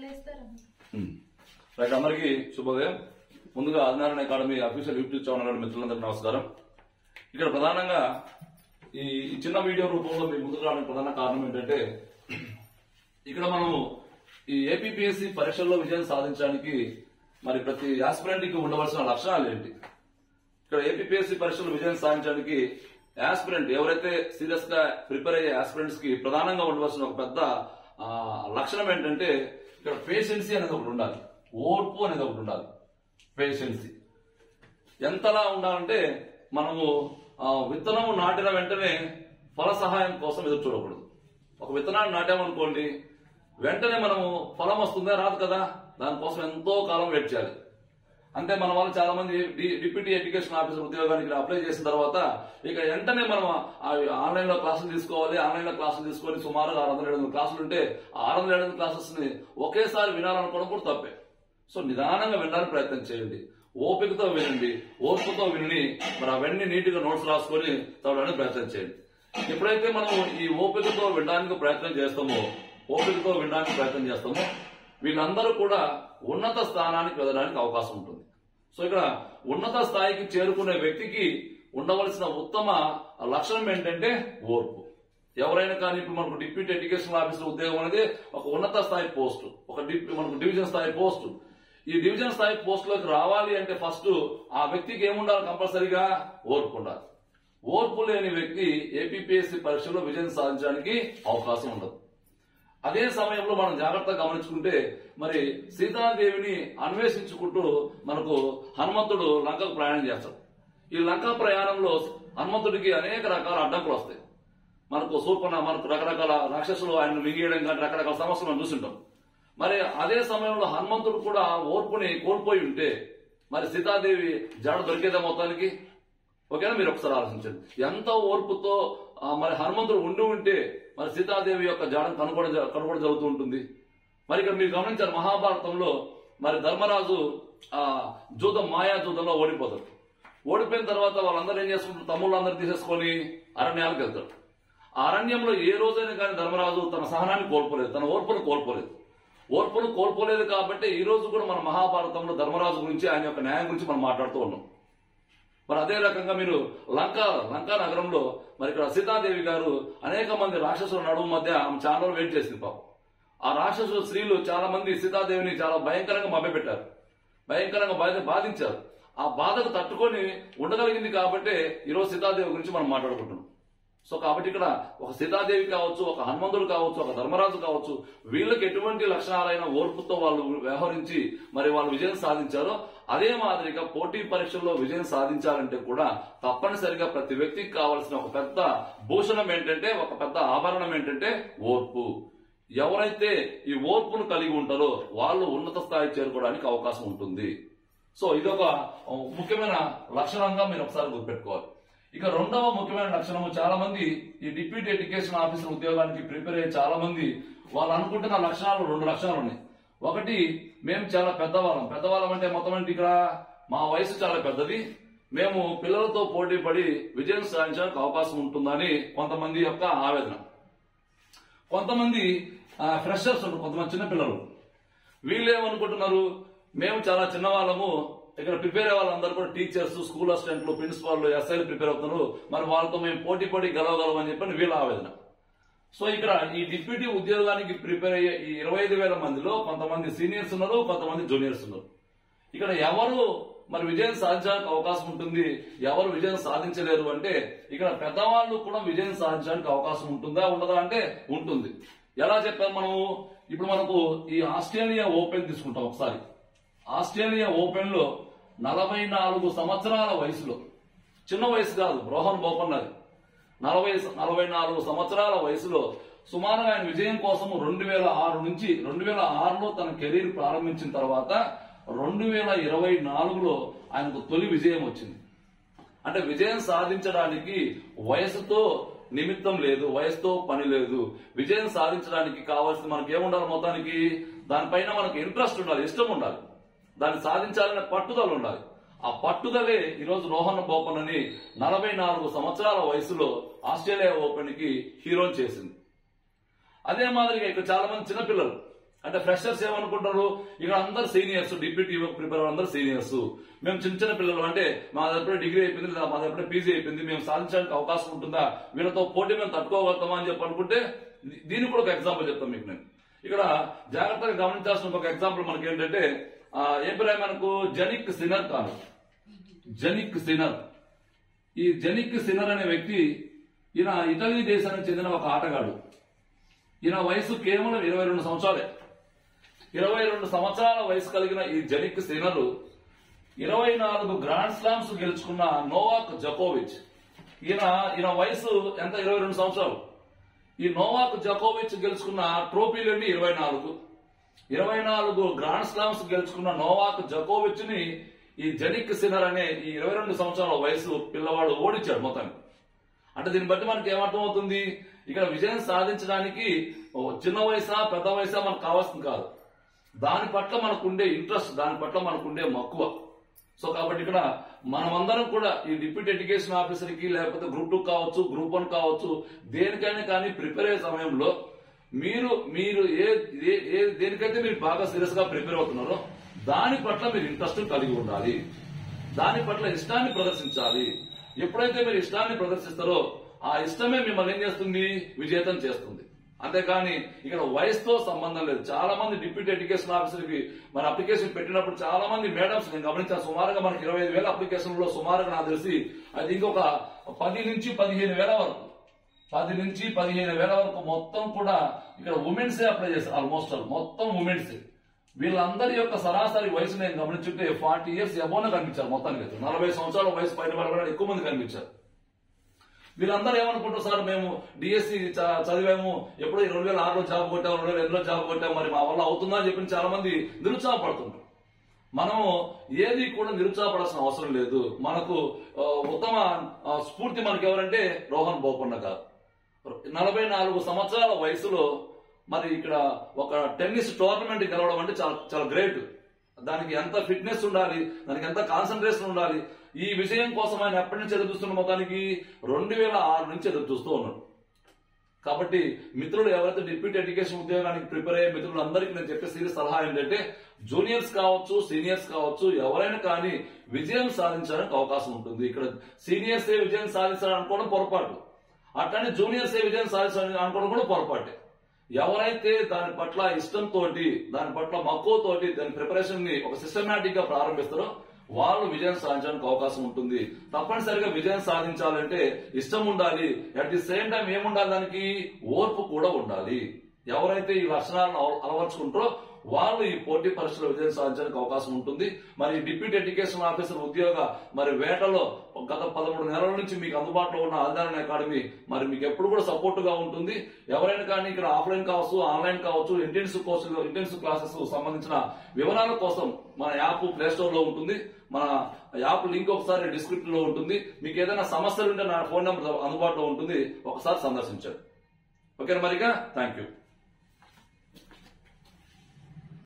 చేస్తారా రైట్ అందరికీ శుభోదయం ముందుగా Adinarayana academy official YouTube channel మిత్రులందరికీ నమస్కారం ఇక్కడ ప్రధానంగా ఈ ఈ చిన్న వీడియో రూపంలో మీ ముందుకు రావడానికి ప్రధాన కారణం ఏంటంటే ఇక్కడ మనము ఈ ఏపీపీఎస్సీ పరీక్షల్లో విజయం సాధించడానికి మరి ప్రతి ఆస్పిరెంట్ కి ఉండవలసిన లక్షణాలు ఏంటి ఇక్కడ ఏపీపీఎస్సీ పరీక్షలు విజయం సాధించడానికి ఆస్పిరెంట్ ఎవరైతే సీరియస్ గా ప్రిపేర్ అయ్యే ఆస్పిరెంట్స్ కి ప్రధానంగా ఉండవలసిన ఒక పెద్ద ఆ, లక్షణం ఏంటంటే ఇక్కడ పేషెన్సీ అనేది ఒకటి ఉండాలి ఓర్పు అనేది ఒకటి ఉండాలి పేషెన్సీ ఎంతలా ఉండాలంటే మనము ఆ, విత్తనము నాటిన వెంటనే ఫల సహాయం కోసం ఎదురు చూడకూడదు ఒక విత్తనాన్ని నాటామనుకోండి వెంటనే మనము ఫలం వస్తుందా రాదు కదా దానికోసం ఎంతో కాలం వెయిట్ చేయాలి అంటే మన వాళ్ళు చాలా మంది డి- డిప్యూటీ ఎడ్యుకేషన్ ఆఫీసర్ ఉద్యోగానికి అప్లై చేసిన తర్వాత ఇక వెంటనే మనం ఆన్లైన్ లో క్లాసులు తీసుకోవాలి ఆన్లైన్ లో క్లాసులు తీసుకొని సుమారుగా ఆరు వందల ఏడు వందల క్లాసులు ఉంటే ఆ ఆరు వందల ఏడు వందల క్లాసెస్ ని ఒకేసారి వినాలనుకోవడం కూడా తప్పే సో నిదానంగా వినడానికి ప్రయత్నం చేయండి ఓపికతో వినండి ఓర్పుతో విని మరి అవన్నీ నీట్ గా నోట్స్ రాసుకొని చదవడానికి ప్రయత్నం చేయండి ఎప్పుడైతే మనం ఈ ఓపికతో వినడానికి ప్రయత్నం చేస్తామో ఓపికతో వినడానికి ప్రయత్నం చేస్తామో వీళ్ళందరూ కూడా ఉన్నత స్థానానికి వెళ్ళడానికి అవకాశం ఉంటుంది సో ఇక్కడ ఉన్నత స్థాయికి చేరుకునే వ్యక్తికి ఉండవలసిన ఉత్తమ లక్షణం ఏంటంటే ఓర్పు ఎవరైనా కానీ ఇప్పుడు మనకు డిప్యూటీ ఎడ్యుకేషన్ ఆఫీసర్ ఉద్యోగం అనేది ఒక ఉన్నత స్థాయి పోస్ట్ ఒక డిప్ మనకు డివిజన్ స్థాయి పోస్ట్ ఈ డివిజన్ స్థాయి పోస్ట్ లోకి రావాలి అంటే ఫస్ట్ ఆ వ్యక్తికి ఏముండాలి కంపల్సరీగా ఓర్పు ఉండాలి ఓర్పు లేని వ్యక్తి ఏపీపీఎస్సీ పరీక్షలో విజయం సాధించడానికి అవకాశం ఉండదు అదే సమయంలో మనం జాగ్రత్తగా గమనించుకుంటే మరి సీతాదేవిని అన్వేషించుకుంటూ మనకు హనుమంతుడు లంకకు ప్రయాణం చేస్తాడు ఈ లంక ప్రయాణంలో హనుమంతుడికి అనేక రకాల అడ్డంకులు వస్తాయి మనకు సూర్పణ మనకు రకరకాల రాక్షసులు ఆయన మింగేయడం కానీ రకరకాల సమస్యలు మనం చూసింటాం మరి అదే సమయంలో హనుమంతుడు కూడా ఓర్పుని కోల్పోయి ఉంటే మరి సీతాదేవి జాడ దొరికేదా మొత్తానికి ఓకేనా మీరు ఒకసారి ఆలోచించండి ఎంత ఓర్పుతో ఆ, మరి హనుమంతుడు ఉండి ఉంటే మరి సీతాదేవి యొక్క జాడను కనుగొనడం జ- కనుగొనడం జరుగుతూ ఉంటుంది మరి ఇక్కడ మీరు గమనించారు మహాభారతంలో మరి ధర్మరాజు ఆ జూదం మాయా జూదంలో ఓడిపోతాడు ఓడిపోయిన తర్వాత వాళ్ళందరూ ఏం చేసుకుంటారు తమ్ముళ్ళందరూ తీసేసుకొని అరణ్యాలకు వెళ్తారు ఆ అరణ్యంలో ఏ రోజైనా కానీ ధర్మరాజు తన సహనాన్ని కోల్పోలేదు తన ఓర్పును కోల్పోలేదు ఓర్పును కోల్పోలేదు కాబట్టి ఈ రోజు కూడా మన మహాభారతంలో ధర్మరాజు గురించి ఆయన యొక్క న్యాయం గురించి మనం మాట్లాడుతూ ఉన్నాం మరి అదే రకంగా మీరు లంక లంకా నగరంలో మరి ఇక్కడ సీతాదేవి గారు అనేక మంది రాక్షసుల నడుము మధ్య ఆమె చాలా రోజులు వెయిట్ చేసింది పాపం ఆ రాక్షసుల స్త్రీలు చాలా మంది సీతాదేవిని చాలా భయంకరంగా మభ్యపెట్టారు భయంకరంగా బాధ బాధించారు ఆ బాధకు తట్టుకొని ఉండగలిగింది కాబట్టి ఈరోజు సీతాదేవి గురించి మనం మాట్లాడుకుంటున్నాం సో కాబట్టి ఇక్కడ ఒక సీతాదేవి కావచ్చు ఒక హనుమంతుడు కావచ్చు ఒక ధర్మరాజు కావచ్చు వీళ్ళకి ఎటువంటి లక్షణాలైన ఓర్పుతో వాళ్ళు వ్యవహరించి మరి వాళ్ళు విజయం సాధించారో అదే మాదిరిగా పోటీ పరీక్షల్లో విజయం సాధించాలంటే కూడా తప్పనిసరిగా ప్రతి వ్యక్తికి కావాల్సిన ఒక పెద్ద భూషణం ఏంటంటే ఒక పెద్ద ఆభరణం ఏంటంటే ఓర్పు ఎవరైతే ఈ ఓర్పును కలిగి ఉంటారో వాళ్ళు ఉన్నత స్థాయి చేరుకోవడానికి అవకాశం ఉంటుంది సో ఇదొక ముఖ్యమైన లక్షణంగా మీరు ఒకసారి గుర్తుపెట్టుకోవాలి ఇక రెండవ ముఖ్యమైన లక్షణము చాలా మంది ఈ డిప్యూటీ ఎడ్యుకేషన్ ఆఫీసర్ ఉద్యోగానికి ప్రిపేర్ అయ్యే చాలా మంది వాళ్ళు అనుకుంటున్న లక్షణాలు రెండు లక్షణాలు ఉన్నాయి ఒకటి మేము చాలా పెద్దవాళ్ళం పెద్దవాళ్ళం అంటే మొత్తం అంటే ఇక్కడ మా వయసు చాలా పెద్దది మేము పిల్లలతో పోటీ పడి విజయం సాధించడానికి అవకాశం ఉంటుందని కొంతమంది యొక్క ఆవేదన కొంతమంది ఫ్రెషర్స్ ఉంటారు కొంతమంది చిన్నపిల్లలు వీళ్ళు ఏమనుకుంటున్నారు మేము చాలా చిన్నవాళ్ళము ఇక్కడ ప్రిపేర్ అయ్యే వాళ్ళందరూ కూడా టీచర్స్ స్కూల్ అసిస్టెంట్లు ప్రిన్సిపాల్ ఎస్ఐలు ప్రిపేర్ అవుతున్నారు మరి వాళ్ళతో మేము పోటీ పడి గెలవగలం అని చెప్పని వీళ్ళ ఆవేదన సో ఇక్కడ ఈ డిప్యూటీ ఉద్యోగానికి ప్రిపేర్ అయ్యే ఈ ఇరవై ఐదు వేల మందిలో కొంతమంది సీనియర్స్ ఉన్నారు కొంతమంది జూనియర్స్ ఉన్నారు ఇక్కడ ఎవరు మరి విజయం సాధించడానికి అవకాశం ఉంటుంది ఎవరు విజయం సాధించలేరు అంటే ఇక్కడ పెద్దవాళ్ళు కూడా విజయం సాధించడానికి అవకాశం ఉంటుందా ఉండదా అంటే ఉంటుంది ఎలా చెప్పారు మనము ఇప్పుడు మనకు ఈ ఆస్ట్రేలియా ఓపెన్ తీసుకుంటాం ఒకసారి ఆస్ట్రేలియా ఓపెన్ లో నలభై నాలుగు సంవత్సరాల వయసులో చిన్న వయసు కాదు రోహన్ బోపన్నది నలభై నలభై నాలుగు సంవత్సరాల వయసులో సుమారుగా ఆయన విజయం కోసం రెండు వేల ఆరు నుంచి రెండు వేల ఆరులో తన కెరీర్ ప్రారంభించిన తర్వాత రెండు వేల ఇరవై నాలుగులో ఆయనకు తొలి విజయం వచ్చింది అంటే విజయం సాధించడానికి వయసుతో నిమిత్తం లేదు వయసుతో పని లేదు విజయం సాధించడానికి కావాల్సిన మనకి ఏముండాలి మొత్తానికి దానిపైన మనకు ఇంట్రెస్ట్ ఉండాలి ఇష్టం ఉండాలి దాన్ని సాధించాలనే పట్టుదల ఉండాలి ఆ పట్టుదలే ఈరోజు రోహన్ బోపన్ అని నలభై నాలుగు సంవత్సరాల వయసులో ఆస్ట్రేలియా ఓపెన్ కి హీరోని చేసింది అదే మాదిరిగా ఇక్కడ చాలా మంది చిన్నపిల్లలు అంటే ఫ్రెషర్స్ ఏమనుకుంటారు ఇక్కడ అందరు సీనియర్స్ డిప్యూటీ ప్రిపేర్ అందరు సీనియర్స్ మేము చిన్న చిన్న పిల్లలు అంటే మా దగ్గర డిగ్రీ అయిపోయింది లేదా మా దగ్గర పీజీ అయిపోయింది మేము సాధించడానికి అవకాశం ఉంటుందా వీళ్ళతో పోటీ మేము తట్టుకోగలుగుతామా అని చెప్పి అనుకుంటే దీ- దీనికి కూడా ఒక ఎగ్జాంపుల్ చెప్తాను మీకు నేను ఇక్కడ జాగ్రత్తగా గమనించాల్సిన ఒక ఎగ్జాంపుల్ మనకి ఏంటంటే ఆ, ఏం పేరు మనకు జనిక్ సినర్ కాదు జనిక్ సినర్ ఈ జనిక్ సినర్ అనే వ్యక్తి ఈయన ఇటలీ దేశానికి చెందిన ఒక ఆటగాడు ఈయన వయసు కేవలం ఇరవై రెండు సంవత్సరాలే ఇరవై రెండు సంవత్సరాల వయసు కలిగిన ఈ జనిక్ సినర్ ఇరవై నాలుగు గ్రాండ్ స్లామ్స్ గెలుచుకున్న నోవాక్ జకోవిచ్ ఈయన ఈయన వయసు ఎంత ఇరవై రెండు సంవత్సరాలు ఈ నోవాక్ జకోవిచ్ గెలుచుకున్న ట్రోఫీలన్నీ ఇరవై నాలుగు ఇరవై నాలుగు గ్రాండ్ స్లామ్స్ గెలుచుకున్న నోవాక్ జకోవిచ్ ని ఈ జనిక్ సినర్ అనే ఈ ఇరవై రెండు సంవత్సరాల వయసు పిల్లవాడు ఓడించాడు మొత్తానికి అంటే దీన్ని బట్టి మనకి ఏమర్థం అవుతుంది ఇక్కడ విజయం సాధించడానికి ఓ చిన్న వయసా పెద్ద వయసా మనకు కావాల్సింది కాదు దాని పట్ల మనకుండే ఇంట్రెస్ట్ దాని పట్ల మనకుండే మక్కువ సో కాబట్టి ఇక్కడ మనమందరం కూడా ఈ డిప్యూటీ ఎడ్యుకేషన్ ఆఫీసర్ కి లేకపోతే గ్రూప్ టూ కావచ్చు గ్రూప్ వన్ కావచ్చు దేనికైనా కానీ ప్రిపేర్ అయ్యే సమయంలో మీరు మీరు ఏ ఏ- ఏ దేనికైతే మీరు బాగా సీరియస్ గా ప్రిపేర్ అవుతున్నారో దాని పట్ల మీరు ఇంట్రెస్ట్ కలిగి ఉండాలి దాని పట్ల ఇష్టాన్ని ప్రదర్శించాలి ఎప్పుడైతే మీరు ఇష్టాన్ని ప్రదర్శిస్తారో ఆ ఇష్టమే మిమ్మల్ని ఏం చేస్తుంది విజేతం చేస్తుంది అంతేకాని ఇక్కడ వయసుతో సంబంధం లేదు చాలా మంది డిప్యూటీ ఎడ్యుకేషన్ ఆఫీసర్ కి మన అప్లికేషన్ పెట్టినప్పుడు చాలా మంది మేడమ్స్ నేను గమనించాను సుమారుగా మనకి ఇరవై ఐదు వేల అప్లికేషన్ లో సుమారుగా నాకు తెలిసి అది ఇంకొక పది నుంచి పదిహేను వేల వరకు పది నుంచి పదిహేను వేల వరకు మొత్తం కూడా ఇక్కడ ఉమెన్సే అప్లై చేశారు ఆల్మోస్ట్ ఆల్ మొత్తం ఉమెన్సే వీళ్ళందరి యొక్క సరాసరి వయసు నేను గమనించుంటే ఫార్టీ ఇయర్స్ ఎబోనే కనిపించారు మొత్తానికి అయితే. నలభై సంవత్సరాల వయసు పైన వాళ్ళు కూడా ఎక్కువ మంది కనిపించారు వీళ్ళందరూ ఏమనుకుంటారు సార్ మేము డిఎస్సి చదివాము ఎప్పుడో రెండు వేల ఆరులో జాబ్ కొట్టాము రెండు వేల ఎనిమిదిలో జాబ్ కొట్టాము మరి మా వల్ల అవుతుందా అని చెప్పి చాలా మంది నిరుత్సాహపడుతున్నారు మనము ఏది కూడా నిరుత్సాహపడాల్సిన అవసరం లేదు మనకు ఆ, ఉత్తమ ఆ, స్ఫూర్తి మనకి ఎవరంటే రోహన్ బోపన్న గారు నలభై నాలుగు సంవత్సరాల వయసులో మరి ఇక్కడ ఒక టెన్నిస్ టోర్నమెంట్ గెలవడం అంటే చాలా చాలా గ్రేట్ దానికి ఎంత ఫిట్నెస్ ఉండాలి దానికి ఎంత కాన్సన్ట్రేషన్ ఉండాలి ఈ విజయం కోసం ఆయన ఎప్పటి నుంచి ఎదురు చూస్తున్న మొత్తానికి రెండు వేల ఆరు నుంచి ఎదురు చూస్తూ ఉన్నాడు కాబట్టి మిత్రులు ఎవరైతే డిప్యూటీ ఎడ్యుకేషన్ ఉద్యోగానికి ప్రిపేర్ అయ్యే మిత్రులందరికీ నేను చెప్పే సీరియస్ సలహా ఏంటంటే జూనియర్స్ కావచ్చు సీనియర్స్ కావచ్చు ఎవరైనా కానీ విజయం సాధించడానికి అవకాశం ఉంటుంది ఇక్కడ సీనియర్స్ ఏ విజయం సాధించాలని అనుకోవడం పొరపాటు అట్లానే జూనియర్స్ ఏ విజయం సాధించాలని అనుకోవడం కూడా పొరపాటే ఎవరైతే దాని పట్ల ఇష్టంతో దాని పట్ల మక్కువతోటి దాని ప్రిపరేషన్ ని ఒక సిస్టమేటిక్ గా ప్రారంభిస్తారో వాళ్ళు విజయం సాధించడానికి అవకాశం ఉంటుంది తప్పనిసరిగా విజయం సాధించాలంటే ఇష్టం ఉండాలి అట్ ది సేమ్ టైం ఏముండాలి దానికి ఓర్పు కూడా ఉండాలి ఎవరైతే ఈ లక్షణాలను అల- అలవర్చుకుంటారో వాళ్ళు ఈ పోటీ పరీక్షలో విజయం సాధించడానికి అవకాశం ఉంటుంది మరి డిప్యూటీ ఎడ్యుకేషన్ ఆఫీసర్ ఉద్యోగ మరి వేటలో గత పదమూడు నెలల నుంచి మీకు అందుబాటులో ఉన్న ఆధారణ అకాడమీ మరి మీకు ఎప్పుడు కూడా సపోర్ట్ గా ఉంటుంది ఎవరైనా కానీ ఇక్కడ ఆఫ్లైన్ కావచ్చు ఆన్లైన్ కావచ్చు ఇంటెన్సివ్ కోర్సులు ఇంటెన్సివ్ క్లాసెస్ సంబంధించిన వివరాల కోసం మన యాప్ ప్లే స్టోర్ లో ఉంటుంది మన యాప్ లింక్ ఒకసారి డిస్క్రిప్షన్ లో ఉంటుంది మీకు ఏదైనా సమస్యలు ఉంటే నా ఫోన్ నెంబర్ అందుబాటులో ఉంటుంది ఒకసారి సందర్శించండి ఓకేనా మరిగా థ్యాంక్ యూ